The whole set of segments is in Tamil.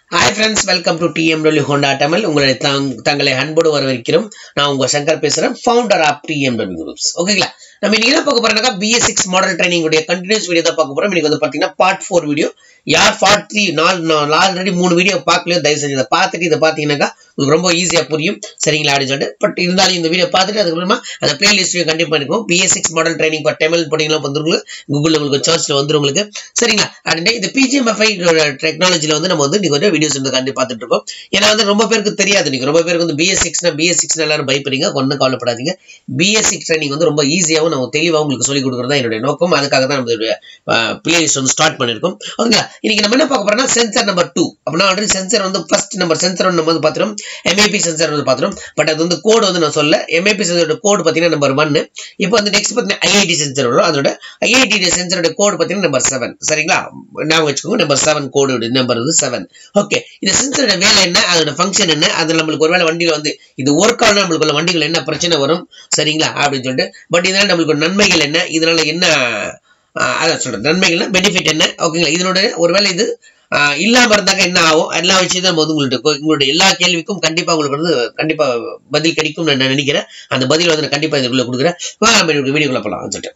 hi friends welcome to TMW Honda Tamil உங்களை தங்- தங்களை அன்போடு வரவேற்கிறோம் நான் உங்க சங்கர் பேசுறேன் ஃபவுண்டர் ஆஃப் டிஎம்டபிள்யூ குரூப்ஸ் ஓகேங்களா நம்ம இன்னைக்கு என்ன பார்க்க போறோம்னாக்கா பிஎஸ் சிக்ஸ் மாடல் ட்ரைனிங் உடைய கண்டினியூஸ் வீடியோ தான் பார்க்க போறோம் இன்னைக்கு வந்து பாத்தீங்கன்னா பார்ட் ஃபோர் வீடியோ யார் பார்ட் த்ரீ நாலு ஆல்ரெடி மூணு வீடியோ பார்க்கலையோ தயவு செஞ்சு இதை பார்த்துட்டு இதை பார்த்தீங்கன்னாக்கா உங்களுக்கு ரொம்ப ஈஸியா புரியும் சரிங்களா அப்படின்னு சொல்லிட்டு பட் இருந்தாலும் இந்த வீடியோ பார்த்துட்டு அதுக்கப்புறமா அந்த பிளேலிஸ்ட்டையும் கண்டிப்பா இருக்கும் BS six model training for Tamil போனீங்கன்னா வந்துருங்க கூகுளில் உங்களுக்கு சர்ச்ல வந்துரும் உங்களுக்கு சரிங்களா அப்படின்ட்டு இந்த பிஜிஎம்எஃப்ஐ டெக்னாலஜில வந்து நம்ம வந்து இன்னைக்கு வந்து வீடியோஸ் வந்து கண்டி பார்த்துட்டு இருக்கோம் ஏன்னா வந்து ரொம்ப பேருக்கு தெரியாது நீங்க ரொம்ப பேருக்கு வந்து பிஎஸ் சிக்ஸ்னா பிஎஸ் சிக்ஸ் எல்லாரும் பயப்படுறீங்க ஒன்றும் கவலைப்படாதீங்க பிஎஸ் சிக்ஸ் ட்ரைனிங் வந்து ரொம்ப ஈஸியாகவும் நம்ம தெளிவாக உங்களுக்கு சொல்லிக் கொடுக்குறது தான் என்னுடைய நோக்கம் அதுக்காக தான் நம்மளுடைய பிளேலிஸ்ட் வந்து ஸ்டார்ட் பண்ணியிருக்கோம் ஓகேங்களா இன்னைக்கு நம்ம என்ன பார்க்க போறோம்னா சென்சர் நம்பர் டூ அப்படின்னா ஆல்ரெடி சென்சர் வந்து ஃபர்ஸ்ட் நம்பர் சென்சர் நம்ம வந்து பார்த்துரும் எம்ஏபி சென்சர் வந்து பார்த்துரும் பட் அது வந்து கோடு வந்து நான் சொல்ல எம்ஏபி சென்சரோட கோடு பார்த்தீங்கன்னா நம்பர் ஒன்னு இப்போ வந்து நெக்ஸ்ட் பார்த்தீங்கன்னா ஐஐடி சென்சர் வரும் அதோட ஐஐடி சென்சரோட கோடு பார்த்தீங்கன்னா நம்பர் செவன் சரிங்களா ஞாபகம் வச்சுக்கோங்க நம்பர் செவன் கோடு நம்பர் வந்து செவன் ஓகே இந்த சென்சரோட வேலை என்ன அதோட ஃபங்க்ஷன் என்ன அது நம்மளுக்கு ஒருவேளை வண்டியில வந்து இது ஒர்க் ஆனால் நம்மளுக்கு உள்ள வண்டிகள் என்ன பிரச்சனை வரும் சரிங்களா அப்படின்னு சொல்லிட்டு பட் இதனால நம்மளுக்கு ஒரு நன்மைகள் என்ன இதனால என்ன ஆஹ் அதான் சொல்றேன் நன்மைகள்னா பெனிஃபிட் என்ன ஓகேங்களா இதனோட ஒருவேளை இது ஆஹ் இல்லாம இருந்தாக்க என்ன ஆகும் எல்லா விஷயத்தையும் நம்ம வந்து உங்கள்ட்ட உங்களுடைய எல்லா கேள்விக்கும் கண்டிப்பா உங்களுக்கு வந்து கண்டிப்பா பதில் கிடைக்கும் நான் நினைக்கிறேன் அந்த பதில் வந்து நான் கண்டிப்பா இதுக்குள்ள கொடுக்குறேன் வாங்க நம்ம வீடியோக்குள்ள போலாம் சொல்லிட்டு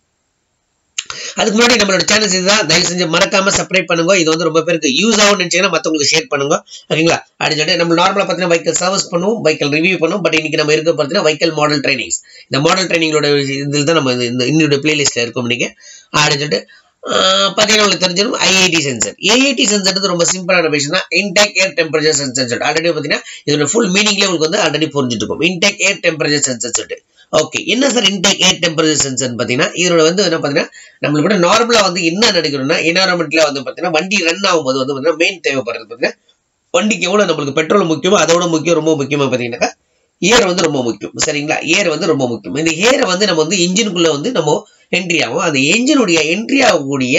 அதுக்கு முன்னாடி நம்மளோட சேனல்ஸ் இதுதான் தயவு செஞ்சு மறக்காம சப்ஸ்கிரைப் பண்ணுங்க இது வந்து ரொம்ப பேருக்கு யூஸ் ஆகும் நினைச்சீங்கன்னா மத்தவங்களுக்கு ஷேர் பண்ணுங்க ஓகேங்களா அப்படின்னு சொல்லிட்டு நம்ம நார்மலா பார்த்தீங்கன்னா வைக்கல் சர்வீஸ் பண்ணுவோம் வைக்கல் ரிவ்யூ பண்ணுவோம் பட் இன்னைக்கு நம்ம இருக்க பார்த்தீங்கன்னா வைக்கல் மாடல் ட்ரைனிங்ஸ் இந்த மாடல் ட்ரைனிங்களோட இதில் தான் நம்ம இந்த- இந்த இன்னொரு பிளேலிஸ்ட்ல இருக்கோம் இன்னைக்கு அப்படின்னு சொல்லிட்டு ஆஹ் பார்த்தீங்கன்னா உங்களுக்கு தெரிஞ்சிடும் ஐஐடி சென்சர் ஏஐடி சென்சர் ரொம்ப சிம்பிளான விஷயம் தான் intake air temperature sensor already பார்த்தீங்கன்னா இதோட ஃபுல் மீனிங்லேயே உங்களுக்கு வந்து ஆல்ரெடி புரிஞ்சுட்டு இருக்கும் இன்டேக் ஏர் டெம்பரேச்சர் சென்சர் சொல்லிட்டு ஓகே என்ன sir intake air temperature sensor பார்த்தீங்கன்னா இதோட வந்து என்ன பார்த்தீங்கன்னா நம்மளுக்கு கூட நார்மலா வந்து என்ன நடக்கணும்னா என்வரன்மெண்ட்ல வந்து பார்த்தீங்கன்னா வண்டி ரன் ஆகும்போது வந்து பார்த்தீங்கன்னா மெயின் தேவைப்படுறது பார்த்தீங்கன்னா வண்டிக்கு எவ்வளவு நம்மளுக்கு பெட்ரோல் முக்கியமோ அதோட முக்கியம் ரொம்ப முக்கியமா பார்த்தீங்கன்னாக்கா ஏர் வந்து ரொம்ப முக்கியம் சரிங்களா ஏர் வந்து ரொம்ப முக்கியம் இந்த ஏரை வந்து நம்ம வந்து இன்ஜினுக்குள்ள வந்து நம்ம என்ட்ரி ஆகும் அந்த என்ஜினுடைய என்ட்ரி ஆகக்கூடிய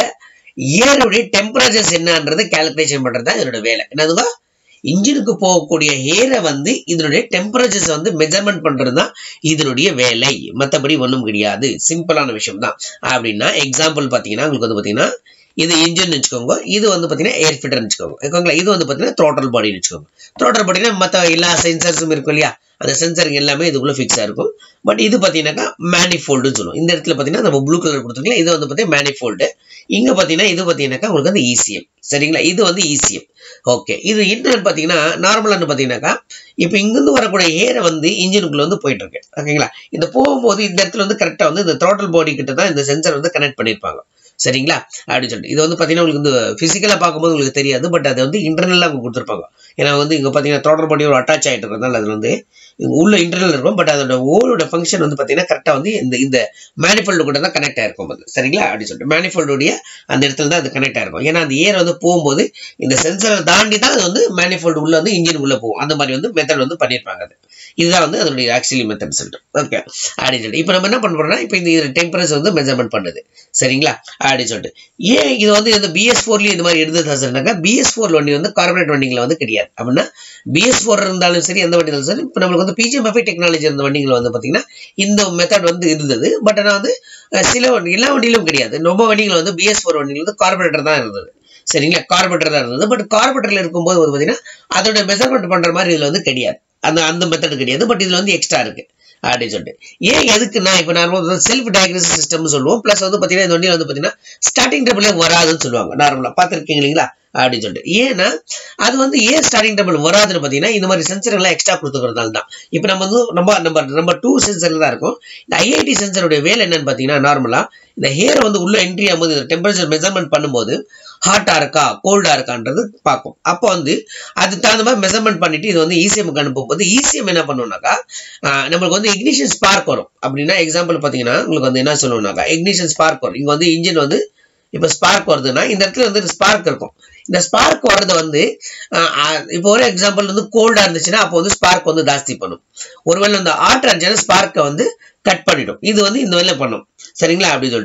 ஏருடைய டெம்பரேச்சர்ஸ் என்னன்றதை கால்குலேஷன் பண்றது தான் இதனோட வேலை என்னதுங்க இன்ஜினுக்கு போகக்கூடிய ஏரை வந்து இதனுடைய டெம்பரேச்சர்ஸ் வந்து மெஜர்மெண்ட் பண்றது தான் இதனுடைய வேலை மற்றபடி ஒன்றும் கிடையாது சிம்பிளான விஷயம் தான் அப்படின்னா எக்ஸாம்பிள் பார்த்தீங்கன்னா உங்களுக்கு வந்து பார்த்தீங்கன்னா இது இன்ஜின் வச்சுக்கோங்க இது வந்து பார்த்தீங்கன்னா ஏர் ஃபில்டர் வச்சுக்கோங்க ஓகேங்களா இது வந்து பார்த்தீங்கன்னா த்ரோட்டல் பாடின்னு வச்சுக்கோங்க த்ரோட்டல் பாடினா மற்ற எல்லா சென்சர்ஸும் இருக்கும் இல்லையா அந்த சென்சருங்க எல்லாமே இதுக்குள்ள ஃபிக்ஸாக இருக்கும் பட் இது பார்த்தீங்கன்னாக்கா மேனிஃபோல்டுன்னு சொல்லுவோம் இந்த இடத்துல பார்த்தீங்கன்னா நம்ம ப்ளூ கலர் கொடுத்துருக்கோம் இது வந்து பார்த்தீங்கன்னா மேனிஃபோல்டு இங்கே பார்த்தீங்கன்னா இது பார்த்தீங்கன்னாக்கா உங்களுக்கு வந்து இசிஎம் சரிங்களா இது வந்து இசிஎம் ஓகே இது என்னன்னு பார்த்தீங்கன்னா நார்மலான்னு பார்த்தீங்கன்னாக்கா இப்போ இங்கிருந்து வரக்கூடிய ஏரை வந்து இன்ஜினுக்குள்ள வந்து போயிட்டு இருக்கு ஓகேங்களா இந்த போகும்போது இந்த இடத்துல வந்து கரெக்டாக வந்து இந்த த்ரோட்டல் பாடி கிட்ட தான் இந்த சென்சர் வந்து கனெக்ட் பண்ணியிருப்பாங்க சரிங்களா அப்படின்னு சொல்லிட்டு இது வந்து பார்த்தீங்கன்னா உங்களுக்கு வந்து ஃபிசிக்கலாக பார்க்கும்போது உங்களுக்கு தெரியாது பட் அது வந்து இன்டர்னலாக அவங்க கொடுத்துருப்பாங்க ஏன்னா வந்து இங்கே பார்த்தீங்கன்னா த்ரோட்டல் பாடியோட அட்டாச் ஆகிட்டு இருக்கிறதுனால அது வந்து இங்க உள்ள இன்டர்னல் இருக்கும் பட் அதோட ஓலோட ஃபங்க்ஷன் வந்து பார்த்தீங்கன்னா கரெக்டாக வந்து இந்த இந்த மேனிஃபோல்டு கூட தான் கனெக்ட் ஆயிருக்கும் அது சரிங்களா அப்படின்னு சொல்லிட்டு மேனிஃபோல்டுடைய அந்த இடத்துல தான் அது கனெக்ட் ஆயிருக்கும் ஏன்னா அந்த ஏர் வந்து போகும்போது இந்த சென்சரை தாண்டி தான் அது வந்து மேனிஃபோல்டு உள்ள வந்து இன்ஜின் உள்ள போகும் அந்த மாதிரி வந்து மெத்தட் வந்து பண்ணியிருப்பாங்க அது இதுதான் வந்து அதனுடைய ஆக்சுவலி மெத்தட் சொல்லிட்டு ஓகே அப்படின்னு சொல்லிட்டு இப்போ நம்ம என்ன பண்ண போறோம்னா இப்போ இந்த டெம்பரேச்சர் வந்து மெஜர்மெண்ட் பண்ணுது சரிங்களா அப்படின்னு சொல்லிட்டு ஏன் இது வந்து இந்த பிஎஸ் ஃபோர்லேயும் இந்த மாதிரி எடுத்தது சொன்னாக்கா பிஎஸ் ஃபோர் வண்டி வந்து கார்பரேட் வண்டிகளை வந்து கிடையாது அப்படின்னா பிஎஸ் ஃபோர் இருந்தாலும் சரி எந்த வண்டி இருந்தாலும் சரி இப்போ நம்மளுக்கு வந்து பிஜிஎம்எஃப்ஐ டெக்னாலஜி இருந்த வண்டிகள் வந்து பார்த்தீங்கன்னா இந்த மெத்தட் வந்து இருந்தது பட் ஆனால் வந்து அஹ், சில வண்டி எல்லா வண்டியிலும் கிடையாது ரொம்ப வண்டிகள் வந்து பிஎஸ் ஃபோர் வண்டிகள் வந்து கார்பரேட்டர் தான் இருந்தது சரிங்களா கார்பரேட்டர் தான் இருந்தது பட் கார்பரேட்டர்ல இருக்கும்போது வந்து பார்த்தீங்கன்னா அதோட மெஷர்மெண்ட் பண்ற மாதிரி இதுல வந்து கிடையாது அந்த அந்த மெத்தட் கிடையாது பட் இதுல வந்து எக்ஸ்ட்ரா இருக்கு அப்படின்னு சொல்லிட்டு ஏன் எதுக்குன்னா இப்போ நார்மலாக செல்ஃப் டயக்னோசிஸ் சிஸ்டம்னு சொல்லுவோம் ப்ளஸ் வந்து பார்த்தீங்கன்னா இந்த வண்டியில் வந்து பார்த்தீங்கன்னா ஸ்டார்டிங் டபுளே வராதுன்னு சொல்லுவாங்க நார்மலாக பார்த்துருக்கீங்க இல்லைங்களா அப்படின்னு சொல்லிட்டு ஏன்னா அது வந்து ஏன் ஸ்டார்டிங் டபுள் வராதுன்னு பார்த்தீங்கன்னா இந்த மாதிரி சென்சர் எல்லாம் எக்ஸ்ட்ரா கொடுத்துக்கிறதுனால தான் இப்போ நம்ம வந்து நம்ம நம்ம நம்ம டூ சென்சர் தான் இருக்கும் இந்த ஐஐடி சென்சருடைய வேலை என்னன்னு பார்த்தீங்கன்னா நார்மலாக இந்த ஹேர் வந்து உள்ள என்ட்ரி ஆகும்போது இந்த டெம்பரேச்சர் மெஷர்மெண்ட் பண்ணும்போது ஹாட்டா இருக்கா கோல்டா இருக்கான்றது பார்க்கும் அப்போ வந்து அதுக்கு தகுந்த மாதிரி மெஷர்மெண்ட் பண்ணிட்டு இது வந்து இசிஎம்க்கு அனுப்பும்போது இசிஎம் என்ன பண்ணுவோம்னாக்கா ஆஹ் நம்மளுக்கு வந்து இக்னிஷன் ஸ்பார்க் வரும் அப்படின்னா எக்ஸாம்பிள் பார்த்தீங்கன்னா உங்களுக்கு வந்து என்ன சொல்லுவோம்னாக்கா இக்னிஷன் ஸ்பார்க் வரும் இங்கே வந்து இன்ஜின் வந்து இப்போ ஸ்பார்க் வருதுன்னா இந்த இடத்துல வந்து ஸ்பார்க் இருக்கும் இந்த ஸ்பார்க் வர்றது வந்து ஆஹ் ஆஹ் இப்போ ஒரு எக்ஸாம்பிள் வந்து கோல்டா இருந்துச்சுன்னா அப்போ வந்து ஸ்பார்க் வந்து ஜாஸ்தி பண்ணும் ஒருவேளை இந்த ஆட் இருந்துச்சுன்னா ஸ்பார்க்கை வந்து கட் பண்ணிடும் இது வந்து இந்த வேலை பண்ணும் சரிங்களா அப்படின்னு சொல்லிட்டு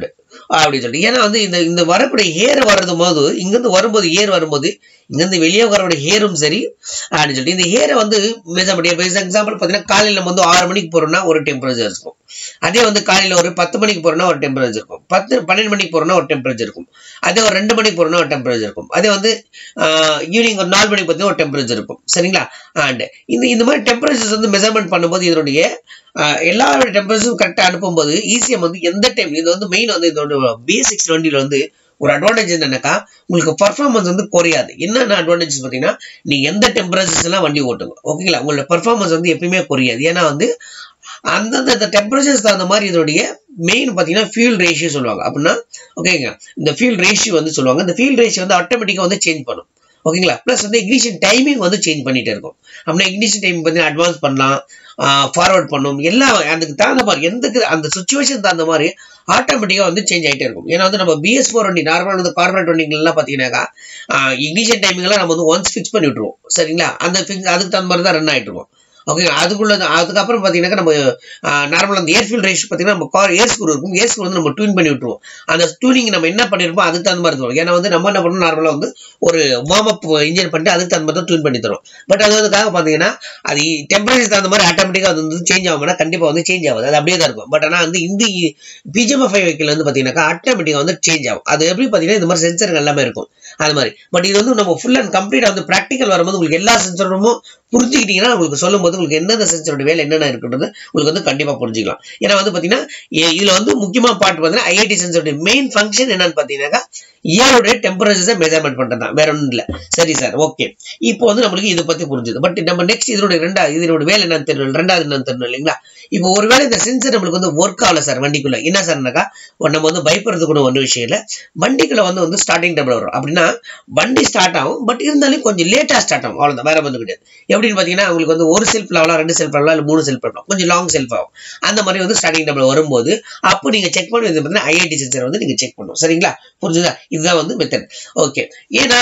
அப்படின்னு சொல்லிட்டு ஏன்னா வந்து இந்த இந்த வரக்கூடிய ஏர் வர்றது போது இங்கிருந்து வரும்போது ஏர் வரும்போது இங்கிருந்து வெளியே வரக்கூடிய ஹேரும் சரி அப்படின்னு சொல்லிட்டு இந்த ஹேரை வந்து மெஷர் பண்ணி இப்போ எக்ஸாம்பிள் பார்த்தீங்கன்னா காலையில் நம்ம வந்து ஆறு மணிக்கு போகிறோம்னா ஒரு டெம்பரேச்சர் இருக்கும் அதே வந்து காலையில் ஒரு பத்து மணிக்கு போகிறோம்னா ஒரு டெம்பரேச்சர் இருக்கும் பத்து பன்னெண்டு மணிக்கு போகிறோம்னா ஒரு டெம்பரேச்சர் இருக்கும் அதே ஒரு ரெண்டு மணிக்கு போகிறோம்னா ஒரு டெம்பரேச்சர் இருக்கும் அதே வந்து ஈவினிங் ஒரு நாலு மணிக்கு பார்த்தீங்கன்னா ஒரு டெம்பரேச்சர் இருக்கும் சரிங்களா அண்ட் இந்த இந்த மாதிரி டெம்பரேச்சர்ஸ் வந்து மெஷர்மெண்ட் பண்ணும்போது இதனுடைய ஆஹ் எல்லாரோட டெம்பரேச்சரும் கரெக்டாக அனுப்பும்போது ஈஸியாக வந்து எந்த டைம் இது வந்து மெயின் வந்து இதோட பேசிக்ஸ் வண்டியில் வந்து ஒரு அட்வான்டேஜ் என்னன்னாக்கா உங்களுக்கு பர்ஃபார்மன்ஸ் வந்து குறையாது என்னென்ன அட்வான்டேஜ் பார்த்தீங்கன்னா நீ எந்த டெம்பரேச்சர்ஸ் எல்லாம் வண்டி ஓட்டுங்க ஓகேங்களா உங்களோட பர்ஃபார்மன்ஸ் வந்து எப்பயுமே குறையாது ஏன்னா வந்து அந்தந்த டெம்பரேச்சர்ஸ் தகுந்த மாதிரி இதோடைய மெயின் பார்த்தீங்கன்னா ஃபியூல் ரேஷியோ சொல்லுவாங்க அப்படின்னா ஓகேங்க இந்த ஃபியூல் ரேஷியோ வந்து சொல்லுவாங்க இந்த ஃபியூல் ரேஷியோ வந்து ஆட்டோமேட்டிக்காக வந்து சேஞ்ச் பண்ணும் ஓகேங்களா ப்ளஸ் வந்து இக்னிஷன் டைமிங் வந்து சேஞ்ச் பண்ணிட்டே இருக்கும் அப்படின்னா இக்னிஷன் டைமிங் பார்த்தீங்கன்னா அட்வான்ஸ் பண்ணலாம் ஃபார்வர்ட் பண்ணும் எல்லாம் அதுக்கு தகுந்த மாதிரி எந்த அந்த சுச்சுவேஷன் தகுந்த மாதிரி ஆட்டோமேட்டிக்காக வந்து சேஞ்ச் ஆகிட்டே இருக்கும் ஏன்னா வந்து நம்ம பிஎஸ் ஃபோர் வண்டி நார்மல் வந்து கார்பரேட் வண்டிங்கள்லாம் பார்த்தீங்கன்னாக்கா இக்னிஷன் டைமிங்லாம் நம்ம வந்து ஒன்ஸ் ஃபிக்ஸ் பண்ணி விட்ருவோம் சரிங்களா அந்த ஃபிக்ஸ் அதுக்கு தகுந்த மாதிரி தான் ரன் ஆகிட்டு இருக்கும் ஓகே அதுக்குள்ள அதுக்கப்புறம் பார்த்தீங்கன்னா நம்ம நார்மலாக அந்த ஏர் ஃபில் ரேஷ் பார்த்தீங்கன்னா நம்ம கார் ஏர் ஸ்கூர் இருக்கும் ஏர் ஸ்கூர் வந்து நம்ம டியூன் பண்ணி விட்டுருவோம் அந்த டியூனிங் நம்ம என்ன பண்ணிருப்போம் அதுக்கு தகுந்த மாதிரி தரும் ஏன்னா வந்து நம்ம என்ன பண்ணணும் நார்மலாக வந்து ஒரு வார்ம் அப் இன்ஜின் பண்ணிட்டு அதுக்கு தகுந்த மாதிரி தான் டியூன் பண்ணி தரும் பட் அது அதுக்காக பார்த்தீங்கன்னா அது டெம்பரேச்சர் தகுந்த மாதிரி ஆட்டோமேட்டிக்காக அது வந்து சேஞ்ச் ஆகும்னா கண்டிப்பாக வந்து சேஞ்ச் ஆகுது அது அப்படியே தான் இருக்கும் பட் ஆனால் வந்து இந்த பிஜிஎம்எஃப் வெஹிக்கிள் வந்து பார்த்தீங்கன்னாக்கா ஆட்டோமேட்டிக்காக வந்து சேஞ்ச் ஆகும் அது எப்படி பார்த்தீங்கன்னா இந்த மாதிரி சென்சர்கள் எல்லாமே இருக்கும் அது மாதிரி பட் இது வந்து நம்ம ஃபுல் அண்ட் கம்ப்ளீட்டாக வந்து ப்ராக்டிக்கல் வரும்போது உங்களுக்கு எல்லா சென்சரும் புரிஞ்சுக்கிட்டீங்கன்னா உங்களுக்கு சொல்லும்போது உங்களுக்கு எந்தெந்த சென்சரோட வேலை என்னென்ன இருக்குன்றது உங்களுக்கு வந்து கண்டிப்பாக புரிஞ்சுக்கலாம் ஏன்னா வந்து பார்த்தீங்கன்னா இதில் வந்து முக்கியமாக பார்ட் பார்த்தீங்கன்னா ஐஐடி சென்சரோட மெயின் ஃபங்க்ஷன் என்னன்னு பார்த்தீங்கன்னாக்கா ஏரோடைய டெம்பரேச்சரை மெஷர்மெண்ட் பண்ணுறது தான் வேற ஒன்றும் இல்லை சரி சார் ஓகே இப்போ வந்து நம்மளுக்கு இதை பற்றி புரிஞ்சுது பட் நம்ம நெக்ஸ்ட் இதனுடைய ரெண்டாவது இதனோட வேலை என்னன்னு தெரியணும் ரெண்டாவது என்னன்னு தெரியணும் இல்லைங்களா இப்போ ஒருவேளை இந்த சென்சர் நம்மளுக்கு வந்து ஒர்க் ஆகல சார் வண்டிக்குள்ள என்ன சார்னாக்கா நம்ம வந்து பயப்படுறதுக்கு ஒன்று விஷயம் இல்லை வண்டிக்குள்ள வந்து வந்து ஸ்டார்டிங் டபுள் வரும் அப்படின்னா வண்டி ஸ்டார்ட் ஆகும் பட் இருந்தாலும் கொஞ்சம் லேட்டாக ஸ்டார்ட் ஆகும் அவ்வளோதான் வேற வந்து கிடையாது எப்படின்னு பார்த்தீங்கன்னா உங்களுக்கு வந்து ஒரு செல்ஃப் லெவலாம் ரெண்டு செல்ஃப் லெவலாம் இல்லை மூணு செல்ஃப் லெவலாம் கொஞ்சம் லாங் செல்ஃப் ஆகும் அந்த மாதிரி வந்து ஸ்டார்டிங் டபுள் வரும்போது அப்போ நீங்கள் செக் பண்ணி பார்த்தீங்கன்னா ஐஐடி சென்சர் வந்து நீங்கள் செக் பண்ணணும் சரிங்களா புரிஞ்சுதா இதுதான் வந்து மெத்தட் ஓகே ஏன்னா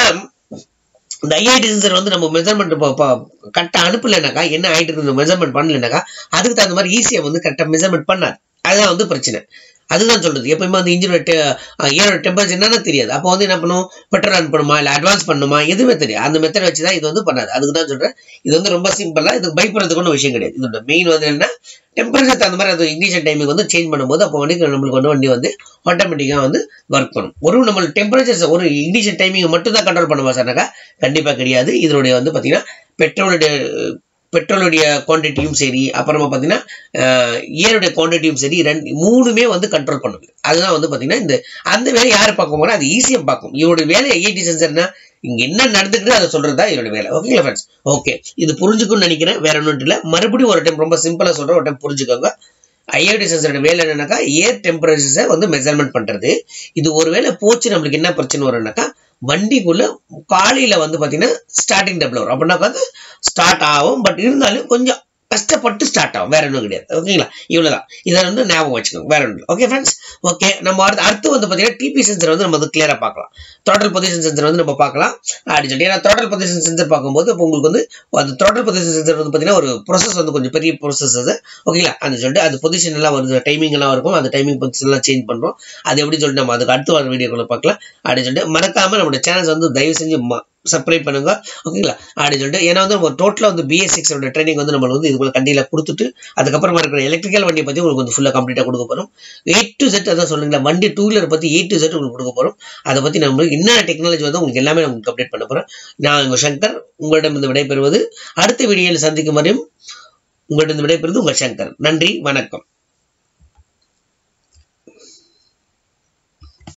இந்த ஐஐடி சென்சர் வந்து நம்ம மெஷர்மெண்ட் கரெக்டாக அனுப்பலைனாக்கா என்ன ஆகிட்டு இருக்கு மெஷர்மெண்ட் பண்ணலைனாக்கா அதுக்கு தகுந்த மாதிரி ஈஸியாக வந்து கரெக்டாக மெஷர்மெண்ட் பண்ணாது அதுதான் வந்து பிரச்சனை அதுதான் சொல்றது எப்பயுமே வந்து இன்ஜினோட ஏரோட டெம்பரேச்சர் என்னன்னு தெரியாது அப்போ வந்து என்ன பண்ணும் பெட்ரோல் அனுப்பணுமா இல்லை அட்வான்ஸ் பண்ணணுமா எதுவுமே தெரியாது அந்த மெத்தட் வச்சு தான் இது வந்து பண்ணாது அதுக்கு தான் சொல்றேன் இது வந்து ரொம்ப சிம்பிளா இதுக்கு பயப்படுறதுக்கு ஒன்றும் விஷயம் கிடையாது இதோட மெயின் வந்து என்ன டெம்பரேச்சர் தகுந்த மாதிரி அது இக்னிஷன் டைமிங் வந்து சேஞ்ச் பண்ணும்போது அப்போ வந்து நம்மளுக்கு வந்து வண்டி வந்து ஆட்டோமேட்டிக்காக வந்து ஒர்க் பண்ணும் ஒரு நம்ம டெம்பரேச்சர் ஒரு இக்னிஷன் டைமிங் மட்டும் தான் கண்ட்ரோல் பண்ணுமா சார்னாக்கா கண்டிப்பாக கிடையாது இதனுடைய வந்து பார்த்தீங்கன்னா பெட்ரோலுடைய பெட்ரோலுடைய குவான்டிட்டியும் சரி அப்புறமா பார்த்தீங்கன்னா ஏருடைய குவான்டிட்டியும் சரி ரெண்டு மூணுமே வந்து கண்ட்ரோல் பண்ணுது அதுதான் வந்து பார்த்தீங்கன்னா இந்த அந்த வேலையை யார் பார்க்க போனா அது ஈஸியாக பார்க்கும் இவருடைய வேலை ஐஐடி சென்சர்னா இங்க என்ன நடந்துக்கிட்டு அதை சொல்றது தான் இதோட வேலை ஓகேங்களா ஃப்ரெண்ட்ஸ் ஓகே இது புரிஞ்சுக்கும்னு நினைக்கிறேன் வேற ஒன்றும் இல்லை மறுபடியும் ஒரு டைம் ரொம்ப சிம்பிளாக சொல்றேன் ஒரு டைம் புரிஞ்சுக்கோங்க ஐஐடி சென்சரோட வேலை என்னன்னாக்கா ஏர் டெம்பரேச்சர்ஸை வந்து மெஷர்மெண்ட் பண்றது இது ஒருவேளை போச்சு நம்மளுக்கு என்ன பிரச்சனை வரும்னாக்கா வண்டிக்குள்ள காலையில வந்து பாத்தீங்கன்னா ஸ்டார்டிங் டபுள் வரும் அப்படின்னாக்கா வந்து ஸ்டார்ட் ஆகும் பட் இருந்தாலும் கொஞ்சம் கஷ்டப்பட்டு ஸ்டார்ட் ஆகும் வேற ஒன்றும் கிடையாது ஓகேங்களா இவ்வளவுதான் இதை வந்து ஞாபகம் வச்சுக்கோங்க வேற ஒன்று ஓகே ஃப்ரெண்ட்ஸ் ஓகே நம்ம அடுத்து அடுத்து வந்து பார்த்தீங்கன்னா டிபி சென்சர் வந்து நம்ம வந்து கிளியரா பார்க்கலாம் த்ரோட்டல் பொசிஷன் சென்சர் வந்து நம்ம பார்க்கலாம் அப்படின்னு சொல்லி ஏன்னா த்ரோட்டல் பொசிஷன் சென்சர் பார்க்கும்போது இப்போ உங்களுக்கு வந்து அந்த த்ரோட்டல் பொசிஷன் சென்சர் வந்து பார்த்தீங்கன்னா ஒரு ப்ரோசஸ் வந்து கொஞ்சம் பெரிய ப்ரோசஸ் அது ஓகேங்களா அந்த சொல்லிட்டு அது பொசிஷன் எல்லாம் வருது டைமிங் எல்லாம் இருக்கும் அந்த டைமிங் பொசிஷன் எல்லாம் சேஞ்ச் பண்றோம் அது எப்படி சொல்லிட்டு நம்ம அதுக்கு அடுத்து வர வீடியோக்குள்ள பார்க்கலாம் அப்படின்னு சொல்லிட்டு மறக்காம நம்மளோட சேனல்ஸ் வந்து தயவு செஞ்சு சப்ஸ்கிரைப் பண்ணுங்க ஓகேங்களா அப்படின்னு சொல்லிட்டு ஏன்னா வந்து நம்ம டோட்டலாக வந்து பிஎஸ் சிக்ஸோட ட்ரைனிங் வந்து நம்ம வந்து இதுக்குள்ள கண்டியில் கொடுத்துட்டு அதுக்கப்புறமா இருக்கிற எலக்ட்ரிக்கல் வண்டியை பற்றி உங்களுக்கு வந்து ஃபுல்லாக கம்ப்ளீட்டாக கொடுக்க போகிறோம் எயிட் டு செட் அதான் சொல்லுங்களா வண்டி டூ வீலர் பற்றி எயிட் டு செட் உங்களுக்கு கொடுக்க போகிறோம் அதை பற்றி நம்ம என்ன டெக்னாலஜி வந்து உங்களுக்கு எல்லாமே உங்களுக்கு அப்டேட் பண்ண போகிறோம் நான் உங்கள் சங்கர் உங்களிடம் இந்த விடைபெறுவது அடுத்த வீடியோவில் சந்திக்கும் வரையும் உங்களிடம் விடைபெறுவது உங்கள் சங்கர் நன்றி வணக்கம்